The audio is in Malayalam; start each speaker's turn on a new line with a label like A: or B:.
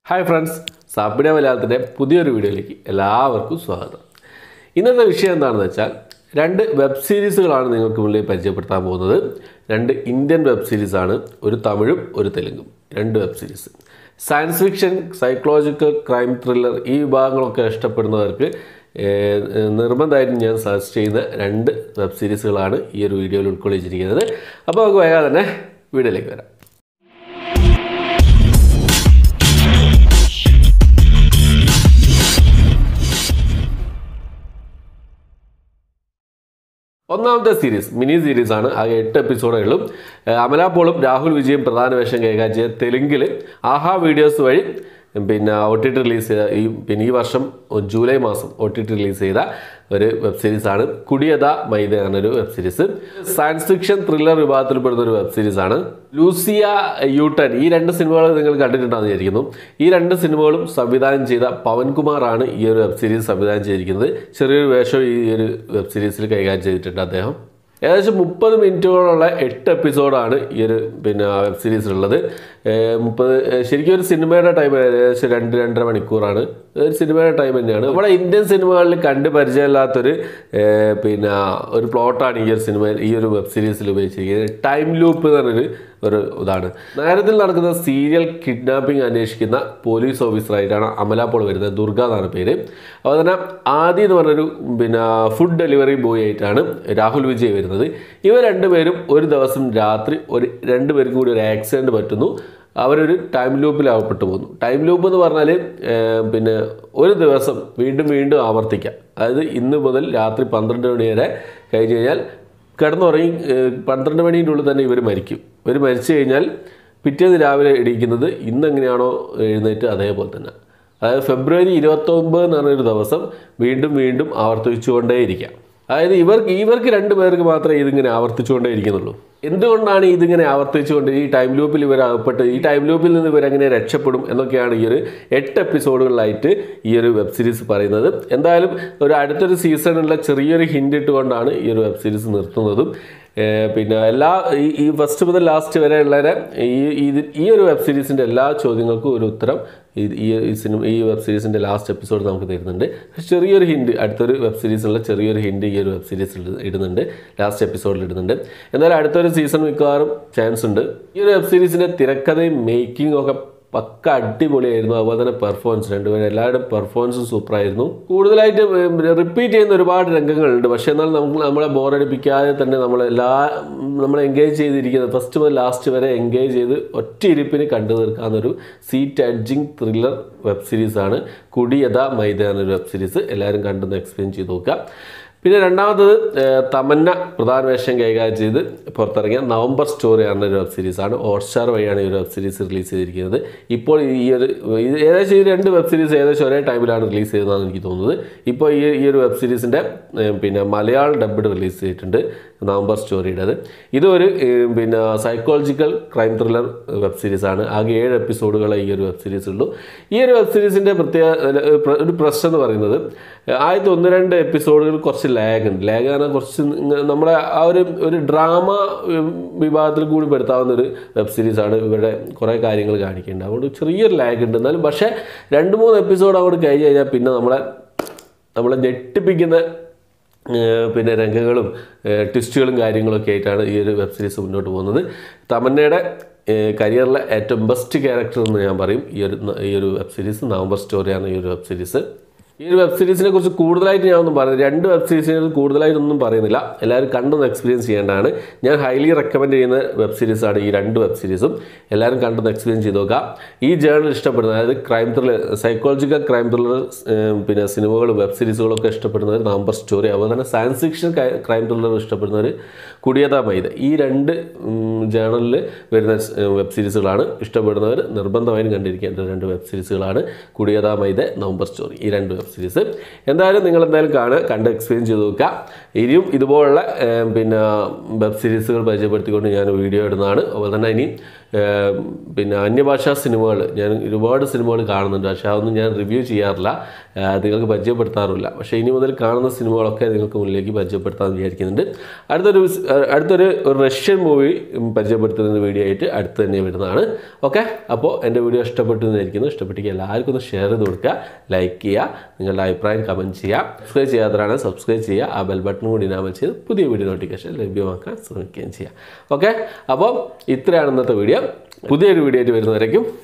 A: ഹായ് ഫ്രണ്ട്സ് സാപ്പിട മലയാളത്തിൻ്റെ പുതിയൊരു വീഡിയോയിലേക്ക് എല്ലാവർക്കും സ്വാഗതം ഇന്നത്തെ വിഷയം എന്താണെന്ന് വെച്ചാൽ രണ്ട് വെബ് സീരീസുകളാണ് നിങ്ങൾക്ക് മുന്നിൽ പരിചയപ്പെടുത്താൻ പോകുന്നത് രണ്ട് ഇന്ത്യൻ വെബ് സീരീസാണ് ഒരു തമിഴും ഒരു തെലുങ്കും രണ്ട് web series science fiction psychological crime thriller ഈ വിഭാഗങ്ങളൊക്കെ ഇഷ്ടപ്പെടുന്നവർക്ക് ഏഹ്, നിർബന്ധമായിട്ടും ഞാൻ സജസ്റ്റ് ചെയ്യുന്ന രണ്ട് വെബ് സീരീസുകളാണ് ഈ ഒരു വീഡിയോയിൽ ഉൾക്കൊള്ളിച്ചിരിക്കുന്നത് അപ്പോൾ നമുക്ക് വേഗം തന്നെ വീഡിയോയിലേക്ക് വരാം ഒന്നാമത്തെ സീരീസ് മിനി സീരീസ് ആണ് ആകെ എട്ട് എപ്പിസോഡുകളും ഏഹ് അമല പോളും രാഹുൽ വിജയും പ്രധാന വേഷം കൈകാര്യം ചെയ്ത തെലുങ്കിൽ ആഹാ വീഡിയോസ് വഴി പിന്നെ ഒ ടി ടി റിലീസ് ചെയ്ത ഈ പിന്നെ ഈ വർഷം ജൂലൈ മാസം ഒ ടി ടി റിലീസ് ചെയ്ത ഒരു വെബ് സീരീസ് ആണ് കുടിയത മൈദ എന്നൊരു web series science fiction thriller വിഭാഗത്തിൽപ്പെടുന്ന ഒരു വെബ് സീരീസ് ആണ് ലൂസിയ യൂട്ടൻ ഈ രണ്ട് സിനിമകൾ നിങ്ങൾ കണ്ടിട്ടുണ്ടെന്ന് വിചാരിക്കുന്നു ഈ രണ്ട് സിനിമകളും സംവിധാനം ചെയ്ത പവൻകുമാറാണ് ഈ ഒരു വെബ് സീരീസ് സംവിധാനം ചെയ്തിരിക്കുന്നത് ചെറിയൊരു വേഷം ഈ ഒരു വെബ് സീരീസിൽ കൈകാര്യം ചെയ്തിട്ടുണ്ട് അദ്ദേഹം ഏകദേശം മുപ്പത് മിനിറ്റുകളുള്ള എട്ട് എപ്പിസോഡാണ് ഈ ഒരു പിന്നെ വെബ് സീരീസിലുള്ളത് ഏഹ് മുപ്പത് ഏഹ് ശരിക്കും ഒരു സിനിമയുടെ ടൈം ഏകദേശം രണ്ട് രണ്ടര മണിക്കൂറാണ് ഒരു സിനിമയുടെ ടൈം തന്നെയാണ് നമ്മുടെ ഇന്ത്യൻ സിനിമകളിൽ കണ്ട് പരിചയമില്ലാത്തൊരു ഏഹ് പിന്നെ ഒരു പ്ലോട്ടാണ് ഈ ഒരു സിനിമ ഈ ഒരു വെബ് സീരീസിൽ ഉപയോഗിച്ചിരിക്കുന്നത് ടൈം ലൂപ്പ് എന്ന് പറഞ്ഞൊരു ഒരു ഇതാണ് നഗരത്തിൽ നടക്കുന്ന സീരിയൽ കിഡ്നാപ്പിംഗ് അന്വേഷിക്കുന്ന പോലീസ് ഓഫീസറായിട്ടാണ് അമല പോൾ വരുന്നത് ദുർഗ എന്നാണ് പേര് അതുപോലെ തന്നെ ആദി എന്ന് പറഞ്ഞൊരു പിന്നെ ഫുഡ് ഡെലിവറി ബോയ് ആയിട്ടാണ് രാഹുൽ വിജയ് വരുന്നത് ഇവർ രണ്ടുപേരും ഒരു ദിവസം രാത്രി ഒരു രണ്ടുപേർക്കും കൂടി ഒരു ആക്സിഡൻറ്റ് പറ്റുന്നു അവരൊരു ടൈം ലൂപ്പിൽ അകപ്പെട്ടു പോകുന്നു ടൈം ലൂപ്പ് എന്ന് പറഞ്ഞാൽ ഏഹ്, പിന്നെ ഒരു ദിവസം വീണ്ടും വീണ്ടും ആവർത്തിക്കാം അതായത് ഇന്ന് മുതൽ രാത്രി പന്ത്രണ്ട് മണി വരെ കഴിഞ്ഞ് കഴിഞ്ഞാൽ കിടന്നുറങ്ങി ഏഹ്, പന്ത്രണ്ട് മണീൻ്റെ ഉള്ളിൽ തന്നെ ഇവർ മരിക്കും ഇവർ മരിച്ചു കഴിഞ്ഞാൽ പിറ്റേന്ന് രാവിലെ ഇടിക്കുന്നത് ഇന്ന് എങ്ങനെയാണോ എഴുന്നേറ്റ് അതേപോലെ തന്നെ അതായത് ഫെബ്രുവരി ഇരുപത്തൊമ്പത് എന്ന് പറഞ്ഞൊരു ദിവസം വീണ്ടും വീണ്ടും ആവർത്തിച്ചുകൊണ്ടേയിരിക്കാം അതായത് ഇവർക്ക് ഇവർക്ക് രണ്ട് പേർക്ക് മാത്രമേ ഇതിങ്ങനെ ആവർത്തിച്ചുകൊണ്ടേ ഇരിക്കുന്നുള്ളൂ എന്തുകൊണ്ടാണ് ഇതിങ്ങനെ ആവർത്തിച്ചുകൊണ്ട് ഈ ടൈം ലൂപ്പിൽ ഇവർ അകപ്പെട്ട് ഈ ടൈം ലൂപ്പിൽ നിന്ന് ഇവരെങ്ങനെ രക്ഷപ്പെടും എന്നൊക്കെയാണ് ഈ ഒരു എട്ട് എപ്പിസോഡുകളിലായിട്ട് ഈ ഒരു വെബ് സീരീസ് പറയുന്നത് എന്തായാലും ഒരു അടുത്തൊരു സീസണിലുള്ള ചെറിയൊരു ഹിൻ്റ് ഇട്ടുകൊണ്ടാണ് ഈ ഒരു വെബ് സീരീസ് നിർത്തുന്നതും ഏഹ് പിന്നെ എല്ലാ ഈ ഈ ഫസ്റ്റ് മുതൽ ലാസ്റ്റ് വരെ ഉള്ളവരെ ഈ ഇത് ഈ ഒരു വെബ് സീരീസിൻ്റെ എല്ലാ ചോദ്യങ്ങൾക്കും ഒരു ഉത്തരം ഈ ഈ ഈ സിനിമ ഈ വെബ് സീരീസിൻ്റെ ലാസ്റ്റ് എപ്പിസോഡ് നമുക്ക് തരുന്നുണ്ട് പക്ഷെ ചെറിയൊരു ഹിൻഡ് അടുത്തൊരു വെബ് സീരീസിലുള്ള ചെറിയൊരു ഹിൻഡ് ഈ ഒരു വെബ് സീരീസിൽ ഇടുന്നുണ്ട് ലാസ്റ്റ് എപ്പിസോഡിൽ ഇടുന്നുണ്ട് എന്നാലും അടുത്തൊരു സീസൺ മിക്കവാറും ചാൻസ് ഉണ്ട് ഈ ഒരു വെബ് സീരീസിൻ്റെ തിരക്കഥയും മേക്കിംഗ് ഒക്കെ പക്ക അടിപൊളിയായിരുന്നു അതുപോലെ തന്നെ പെർഫോമൻസ് രണ്ടുപേരും എല്ലാവരുടെയും പെർഫോമൻസും സൂപ്പറായിരുന്നു കൂടുതലായിട്ട് റിപ്പീറ്റ് ചെയ്യുന്ന ഒരുപാട് രംഗങ്ങളുണ്ട് പക്ഷേ എന്നാൽ നമുക്ക് നമ്മളെ ബോറടിപ്പിക്കാതെ തന്നെ നമ്മൾ എല്ലാ നമ്മൾ എൻഗേജ് ചെയ്തിരിക്കുന്നത് ഫസ്റ്റ് മുതൽ ലാസ്റ്റ് വരെ എൻഗേജ് ചെയ്ത് ഒറ്റ ഇരിപ്പിന് കണ്ടു തീർക്കാവുന്നൊരു സീറ്റ് അഡ്ജിങ് ത്രില്ലർ വെബ് സീരീസാണ് കുടിയത മൈദ എന്നൊരു വെബ് സീരീസ് എല്ലാവരും കണ്ടെന്ന് എക്സ്പ്ലെയിൻ ചെയ്ത് നോക്കുക പിന്നെ രണ്ടാമത്തത് ഏഹ്, തമന്ന പ്രധാന വേഷം കൈകാര്യം ചെയ്ത് പുറത്തിറങ്ങിയ നവംബർ സ്റ്റോറി എന്ന ഒരു വെബ് സീരീസാണ് ഹോട്ട്സ്റ്റാർ വഴിയാണ് ഈ ഒരു വെബ് സീരീസ് റിലീസ് ചെയ്തിരിക്കുന്നത് ഇപ്പോൾ ഈ ഒരു ഇത് ഏകദേശം ഈ രണ്ട് വെബ് സീരീസ് ഏകദേശം ഒരേ ടൈമിലാണ് റിലീസ് ചെയ്തതെന്നാണ് എനിക്ക് തോന്നുന്നത് ഇപ്പോൾ ഈ ഈ ഒരു വെബ് സീരീസിൻ്റെ പിന്നെ മലയാളം ഡബ്ഡ് റിലീസ് ചെയ്തിട്ടുണ്ട് നവംബർ സ്റ്റോറിയുടേത് ഇതൊരു ഏഹ്, പിന്നെ സൈക്കോളജിക്കൽ ക്രൈം ത്രില്ലർ വെബ് സീരീസാണ് ആകെ ഏഴ് എപ്പിസോഡുകളെ ഈ ഒരു വെബ് സീരീസ് ഉള്ളൂ ഈ ഒരു വെബ് സീരീസിൻ്റെ പ്രത്യേക ഏഹ്, പ്ര- ഒരു പ്രശ്നം എന്ന് പറയുന്നത് ആദ്യത്തെ ഒന്ന് രണ്ട് എപ്പിസോഡുകൾ കുറച്ച് ലാഗ് ഉണ്ട് ലാഗ് പറഞ്ഞാൽ കുറച്ച് ഇങ്ങ- നമ്മുടെ ആ ഒരു ഒരു ഡ്രാമ വിഭാഗത്തിൽ കൂടി പെടുത്താവുന്ന ഒരു വെബ് സീരീസാണ് ഇവരുടെ കുറേ കാര്യങ്ങൾ കാണിക്കേണ്ടത് അതുകൊണ്ട് ചെറിയൊരു ലാഗ് ഉണ്ട് എന്നാലും പക്ഷേ രണ്ട് മൂന്ന് എപ്പിസോഡ് അങ്ങോട്ട് കഴിഞ്ഞ് കഴിഞ്ഞാൽ പിന്നെ നമ്മളെ നമ്മളെ ഞെട്ടിപ്പിക്കുന്ന ഏഹ് പിന്നെ രംഗങ്ങളും ഏഹ് ട്വിസ്റ്റുകളും കാര്യങ്ങളൊക്കെ ആയിട്ടാണ് ഈ ഒരു വെബ് സീരീസ് മുന്നോട്ട് പോകുന്നത് തമന്നയുടെ ഏഹ് കരിയറിലെ ഏറ്റവും ബെസ്റ്റ് ക്യാരക്ടർ എന്ന് ഞാൻ പറയും ഈ ഒരു ഈ ഒരു വെബ് സീരീസ് നവംബർ സ്റ്റോറിയാണ് ഈ ഒരു വെബ് സീരീസ് ഈ ഒരു വെബ് സീരീസിനെ കുറിച്ച് കൂടുതലായിട്ട് ഞാൻ ഒന്നും പറയുന്നത് രണ്ട് വെബ് സീരീസിനെ കുറിച്ച് കൂടുതലായിട്ടൊന്നും പറയുന്നില്ല എല്ലാവരും കണ്ടൊന്ന് എക്സ്പീരിയൻസ് ചെയ്യേണ്ടതാണ് ഞാൻ ഹൈലി റെക്കമെൻഡ് ചെയ്യുന്ന വെബ് സീരീസാണ് ഈ രണ്ട് വെബ് സീരീസും എല്ലാവരും കണ്ടൊന്ന് എക്സ്പീരിയൻസ് ചെയ്ത് നോക്കുക ഈ ജേണൽ ഇഷ്ടപ്പെടുന്ന അതായത് crime thriller psychological crime thriller പിന്നെ സിനിമകളും വെബ് സീരീസുകളും ഒക്കെ ഇഷ്ടപ്പെടുന്നവർ നമ്പർ സ്റ്റോറി അതുപോലെ തന്നെ സയൻസ് ഫിക്ഷൻ ക്രൈം ത്രില്ലർ ഇഷ്ടപ്പെടുന്നവർ കുടിയത മൈദ ഈ രണ്ട് ജേണലിൽ വരുന്ന വെബ് സീരീസുകളാണ് ഇഷ്ടപ്പെടുന്നവർ നിർബന്ധമായും കണ്ടിരിക്കേണ്ട രണ്ട് വെബ് സീരീസുകളാണ് കുടിയത മൈദ നവംബർ സ്റ്റോറി ഈ രണ്ട് വെബ് സീരീസ് എന്തായാലും നിങ്ങൾ എന്തായാലും കാണുക കണ്ട് എക്സ്പീരിയൻസ് ചെയ്ത് നോക്കുക ഇനിയും ഇതുപോലുള്ള ഏം, പിന്നെ വെബ് സീരീസുകൾ പരിചയപ്പെടുത്തിക്കൊണ്ട് ഞാൻ വീഡിയോ ഇടുന്നതാണ് അതുപോലെ തന്നെ ഇനി ഏം, പിന്നെ അന്യഭാഷാ സിനിമകൾ ഞാൻ ഒരുപാട് സിനിമകൾ കാണുന്നുണ്ട് പക്ഷേ അതൊന്നും ഞാൻ റിവ്യൂ ചെയ്യാറില്ല ആ, നിങ്ങൾക്ക് പരിചയപ്പെടുത്താറില്ല പക്ഷേ ഇനി മുതൽ കാണുന്ന സിനിമകളൊക്കെ നിങ്ങൾക്ക് മുന്നിലേക്ക് പരിചയപ്പെടുത്താമെന്ന് വിചാരിക്കുന്നുണ്ട് അടുത്തൊരു സ്- അടുത്തൊരു ഒരു റഷ്യൻ മൂവി പരിചയപ്പെടുത്തുന്ന വീഡിയോ ആയിട്ട് അടുത്ത് തന്നെ വരുന്നതാണ് ഓക്കെ അപ്പോൾ എൻ്റെ വീഡിയോ ഇഷ്ടപ്പെട്ടു എന്നായിരിക്കുന്നു ഇഷ്ടപ്പെട്ടെങ്കിൽ എല്ലാവർക്കും ഒന്ന് ഷെയർ ചെയ്ത് കൊടുക്കുക ലൈക്ക് ചെയ്യുക നിങ്ങളുടെ അഭിപ്രായം കമൻറ്റ് ചെയ്യുക സബ്സ്ക്രൈബ് ചെയ്യാത്തവരാണ് സബ്സ്ക്രൈബ് ചെയ്യുക ആ ബെൽ ബട്ടൺ കൂടി ഇനാമൽ ചെയ്ത് പുതിയ വീഡിയോ നോട്ടിഫിക്കേഷൻ ലഭ്യമാക്കാൻ ശ്രമിക്കുകയും ചെയ്യുക ഓക്കെ അപ്പോൾ ഇത്രയാണ് ഇന്നത്തെ വീഡിയോ പുതിയൊരു വീഡിയോ ആയിട്ട് വരുന്നവരേക്കും